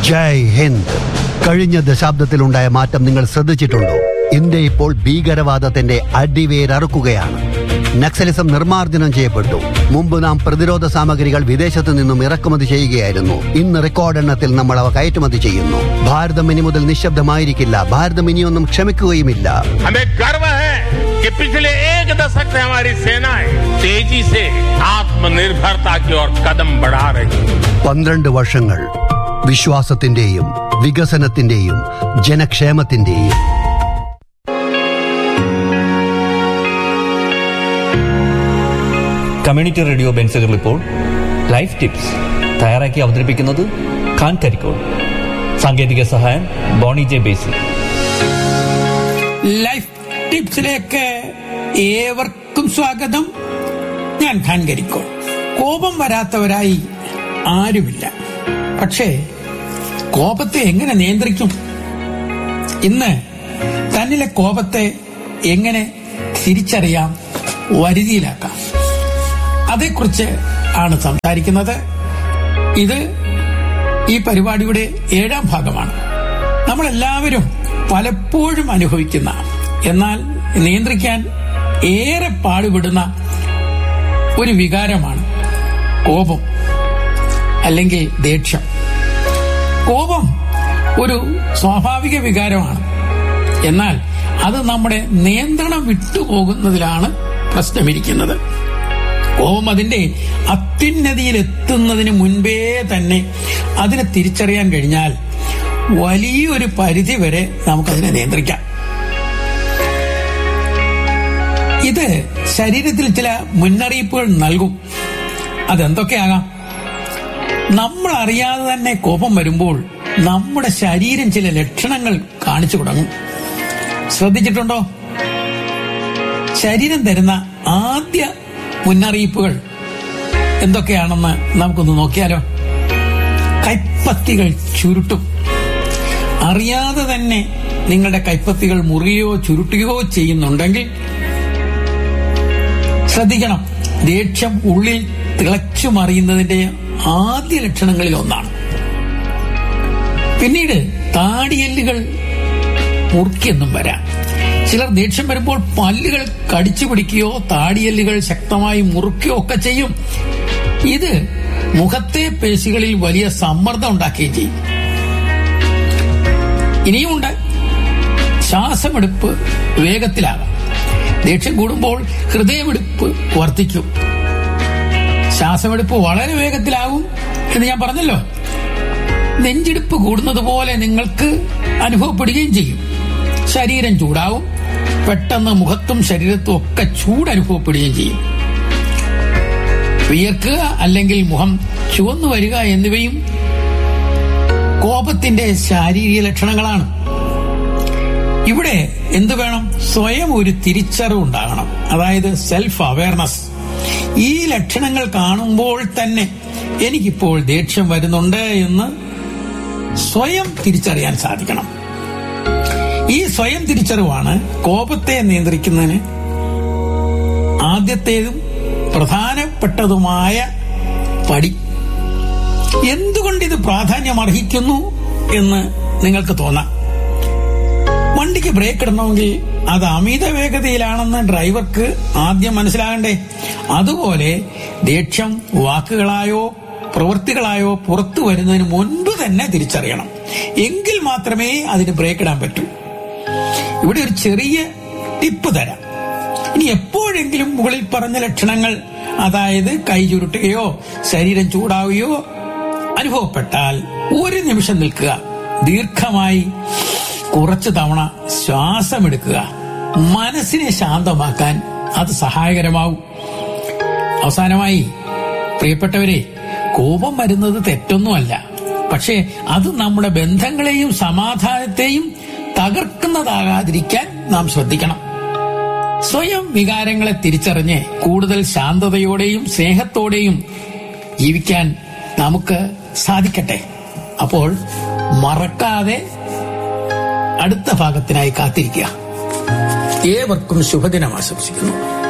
ജയ് ഹിന്ദ് കഴിഞ്ഞ ദശാബ്ദത്തിലുണ്ടായ മാറ്റം നിങ്ങൾ ശ്രദ്ധിച്ചിട്ടുണ്ടോ ഇന്ത്യ ഇപ്പോൾ ഭീകരവാദത്തിന്റെ അടിവേരറുക്കുകയാണ് നക്സലിസം നിർമ്മാർജ്ജനം ചെയ്യപ്പെട്ടു മുമ്പ് നാം പ്രതിരോധ സാമഗ്രികൾ വിദേശത്തു നിന്നും ഇറക്കുമതി ചെയ്യുകയായിരുന്നു ഇന്ന് റെക്കോർഡ് എണ്ണത്തിൽ നമ്മൾ അവ കയറ്റുമതി ചെയ്യുന്നു ഭാരതം ഇനി മുതൽ നിശബ്ദമായിരിക്കില്ല ഭാരതം ഇനിയൊന്നും ക്ഷമിക്കുകയുമില്ല हमें गर्व है कि पिछले एक दशक से हमारी सेनाएं तेजी से आत्मनिर्भरता की ओर कदम बढ़ा रही है പന്ത്രണ്ട് വർഷങ്ങൾ വിശ്വാസത്തിന്റെയും വികസനത്തിന്റെയും ജനക്ഷേമത്തിന്റെയും കമ്മ്യൂണിറ്റി റേഡിയോ ബെൻസുകൾ ഇപ്പോൾ ലൈഫ് ടിപ്സ് തയ്യാറാക്കി അവതരിപ്പിക്കുന്നത് ഖാൻ കരിക്കോൾ സാങ്കേതിക സഹായം ബോണി ജെ ബേസി ലൈഫ് ടിപ്സിലേക്ക് ഏവർക്കും സ്വാഗതം ഞാൻ ഖാൻ കരിക്കോൾ കോപം വരാത്തവരായി ആരുമില്ല പക്ഷേ കോപത്തെ എങ്ങനെ നിയന്ത്രിക്കും ഇന്ന് തന്നിലെ കോപത്തെ എങ്ങനെ തിരിച്ചറിയാം വരുതിയിലാക്കാം അതേക്കുറിച്ച് ആണ് സംസാരിക്കുന്നത് ഇത് ഈ പരിപാടിയുടെ ഏഴാം ഭാഗമാണ് നമ്മളെല്ലാവരും പലപ്പോഴും അനുഭവിക്കുന്ന എന്നാൽ നിയന്ത്രിക്കാൻ ഏറെ പാടുപെടുന്ന ഒരു വികാരമാണ് കോപം അല്ലെങ്കിൽ ദേഷ്യം കോപം ഒരു സ്വാഭാവിക വികാരമാണ് എന്നാൽ അത് നമ്മുടെ നിയന്ത്രണം വിട്ടുപോകുന്നതിലാണ് പ്രശ്നമിരിക്കുന്നത് കോപം അതിന്റെ അത്യുന്നതിയിൽ എത്തുന്നതിന് മുൻപേ തന്നെ അതിനെ തിരിച്ചറിയാൻ കഴിഞ്ഞാൽ വലിയൊരു പരിധി വരെ നമുക്കതിനെ നിയന്ത്രിക്കാം ഇത് ശരീരത്തിൽ ചില മുന്നറിയിപ്പുകൾ നൽകും അതെന്തൊക്കെയാകാം നമ്മൾ അറിയാതെ തന്നെ കോപം വരുമ്പോൾ നമ്മുടെ ശരീരം ചില ലക്ഷണങ്ങൾ കാണിച്ചു തുടങ്ങും ശ്രദ്ധിച്ചിട്ടുണ്ടോ ശരീരം തരുന്ന ആദ്യ മുന്നറിയിപ്പുകൾ എന്തൊക്കെയാണെന്ന് നമുക്കൊന്ന് നോക്കിയാലോ കൈപ്പത്തികൾ ചുരുട്ടും അറിയാതെ തന്നെ നിങ്ങളുടെ കൈപ്പത്തികൾ മുറിയോ ചുരുട്ടുകയോ ചെയ്യുന്നുണ്ടെങ്കിൽ ശ്രദ്ധിക്കണം ദേഷ്യം ഉള്ളിൽ തിളച്ചു മറിയുന്നതിന്റെ ആദ്യ ലക്ഷണങ്ങളിൽ ഒന്നാണ് പിന്നീട് താടിയെല്ലുകൾ മുറുക്കിയെന്നും വരാം ചിലർ ദേഷ്യം വരുമ്പോൾ പല്ലുകൾ കടിച്ചു പിടിക്കുകയോ താടിയെല്ലുകൾ ശക്തമായി മുറുക്കുകയോ ഒക്കെ ചെയ്യും ഇത് മുഖത്തെ പേശികളിൽ വലിയ സമ്മർദ്ദം ഉണ്ടാക്കുകയും ചെയ്യും ഇനിയുമുണ്ട് ശ്വാസമെടുപ്പ് വേഗത്തിലാകാം ദേഷ്യം കൂടുമ്പോൾ ഹൃദയമെടുപ്പ് വർദ്ധിക്കും ശ്വാസമെടുപ്പ് വളരെ വേഗത്തിലാകും എന്ന് ഞാൻ പറഞ്ഞല്ലോ നെഞ്ചിടിപ്പ് കൂടുന്നത് പോലെ നിങ്ങൾക്ക് അനുഭവപ്പെടുകയും ചെയ്യും ശരീരം ചൂടാവും പെട്ടെന്ന് മുഖത്തും ശരീരത്തും ഒക്കെ ചൂട് അനുഭവപ്പെടുകയും ചെയ്യും വിയർക്കുക അല്ലെങ്കിൽ മുഖം ചുവന്നു വരിക എന്നിവയും കോപത്തിന്റെ ശാരീരിക ലക്ഷണങ്ങളാണ് ഇവിടെ എന്തു വേണം സ്വയം ഒരു തിരിച്ചറിവ് ഉണ്ടാകണം അതായത് സെൽഫ് അവയർനെസ് ഈ ലക്ഷണങ്ങൾ കാണുമ്പോൾ തന്നെ എനിക്കിപ്പോൾ ദേഷ്യം വരുന്നുണ്ട് എന്ന് സ്വയം തിരിച്ചറിയാൻ സാധിക്കണം ഈ സ്വയം തിരിച്ചറിവാണ് കോപത്തെ നിയന്ത്രിക്കുന്നതിന് ആദ്യത്തേതും പ്രധാനപ്പെട്ടതുമായ പടി എന്തുകൊണ്ട് ഇത് പ്രാധാന്യം അർഹിക്കുന്നു എന്ന് നിങ്ങൾക്ക് തോന്നാം വണ്ടിക്ക് ബ്രേക്ക് ഇടണമെങ്കിൽ അത് അമിത വേഗതയിലാണെന്ന് ഡ്രൈവർക്ക് ആദ്യം മനസ്സിലാകണ്ടേ അതുപോലെ ദേഷ്യം വാക്കുകളായോ പ്രവൃത്തികളായോ പുറത്തു വരുന്നതിന് മുൻപ് തന്നെ തിരിച്ചറിയണം എങ്കിൽ മാത്രമേ അതിന് ബ്രേക്ക് ഇടാൻ പറ്റൂ ഇവിടെ ഒരു ചെറിയ ടിപ്പ് തരാം ഇനി എപ്പോഴെങ്കിലും മുകളിൽ പറഞ്ഞ ലക്ഷണങ്ങൾ അതായത് കൈ ചുരുട്ടുകയോ ശരീരം ചൂടാവുകയോ അനുഭവപ്പെട്ടാൽ ഒരു നിമിഷം നിൽക്കുക ദീർഘമായി കുറച്ചു തവണ ശ്വാസമെടുക്കുക മനസ്സിനെ ശാന്തമാക്കാൻ അത് സഹായകരമാവും അവസാനമായി പ്രിയപ്പെട്ടവരെ കോപം വരുന്നത് തെറ്റൊന്നുമല്ല പക്ഷേ അത് നമ്മുടെ ബന്ധങ്ങളെയും സമാധാനത്തെയും തകർക്കുന്നതാകാതിരിക്കാൻ നാം ശ്രദ്ധിക്കണം സ്വയം വികാരങ്ങളെ തിരിച്ചറിഞ്ഞ് കൂടുതൽ ശാന്തതയോടെയും സ്നേഹത്തോടെയും ജീവിക്കാൻ നമുക്ക് സാധിക്കട്ടെ അപ്പോൾ മറക്കാതെ അടുത്ത ഭാഗത്തിനായി കാത്തിരിക്കുക ഏവർക്കും ശുഭദിനം ആശംസിക്കുന്നു